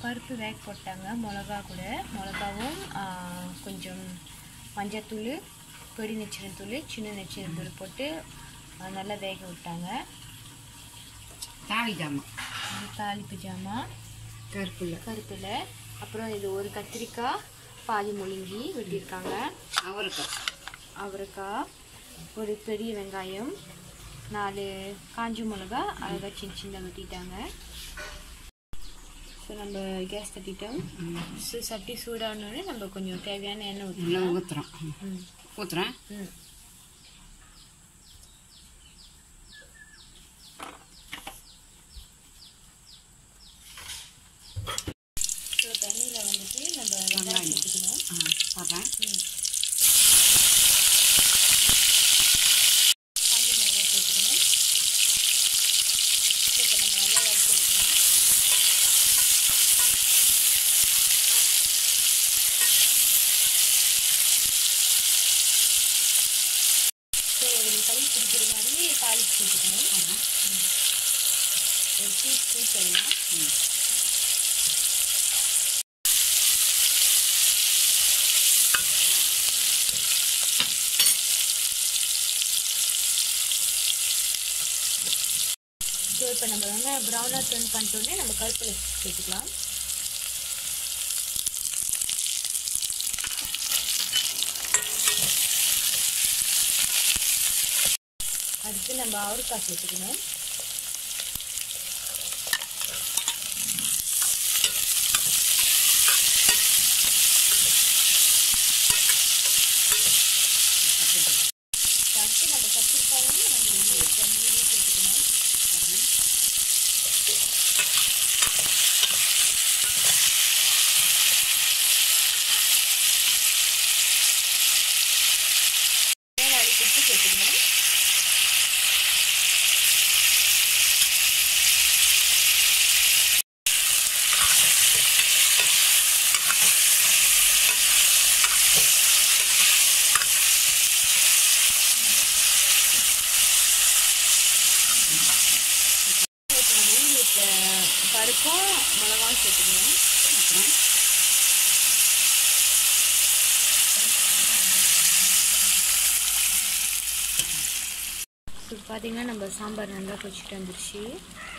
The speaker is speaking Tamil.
பருப்பு வேக போட்டாங்க மிளகா கூட மிளகாவும் ஆ, கொஞ்சம் மஞ்சத்தூள் பொடி நெச்சிரத்தூள் சின்ன நெச்சிரத்தூள் போட்டு ஆ, நல்லா வேக விட்டாங்க தாலி ஜாமான் தாளிப்பு ஜாமான் கருப்புல கருப்பில் அப்புறம் இது ஒரு கத்திரிக்காய் பாதி முழுங்கி வெட்டியிருக்காங்க அவரைக்காய் அவரைக்காய் ஒரு பெரிய வெங்காயம் நாலு காஞ்ச மிளகா அழகாக சின்ன சின்ன வெட்டிட்டாங்க ஸோ நம்ம கேஸ் தட்டிட்டோம் ஸோ சட்டி சூடானோடனே நம்ம கொஞ்சம் தேவையான எண்ணெய் நல்லா ஊற்றிக்கலாம் ஊற்றுறோம் ம் ஊற்றுறேன் ம் ஸோ தண்ணியில் வந்துட்டு நம்ம வெங்காயம் வெங்காயம். சேர்த்துக்கணும் ஆ போடுறேன் ம் காஞ்ச மிளகாய் சேர்த்துக்கணும் இப்போ நம்ம நல்லா வறுத்துக்கலாம் ஸோ ஒரு கை பிடிக்கிற மாதிரி தாளிப்பு சேர்த்துக்கணும் போடுறேன் ஒரு டீஸ்பூன் சொல்லலாம் ம் ஸோ இப்போ நம்ம வந்து ப்ரௌனாக டர்ன் பண்ணிட்டோன்னே நம்ம கருப்பில் சேர்த்துக்கலாம் அடுத்து நம்ம அவரைக்காய் சேர்த்துக்கணும் அடுத்து நம்ம கத்திரிக்காயும் நம்ம வந்து தண்ணியிலே சேர்த்துக்கணும் மேலே அடிச்சு சேர்த்துக்கணும் இப்போ நம்ம ஊறி வச்ச பருப்பும் மிளகாவும் சேர்த்துக்கணும் அப்புறம் இப்போ பார்த்தீங்கன்னா நம்ம சாம்பார் நல்லா கொச்சிட்டு வந்துருச்சு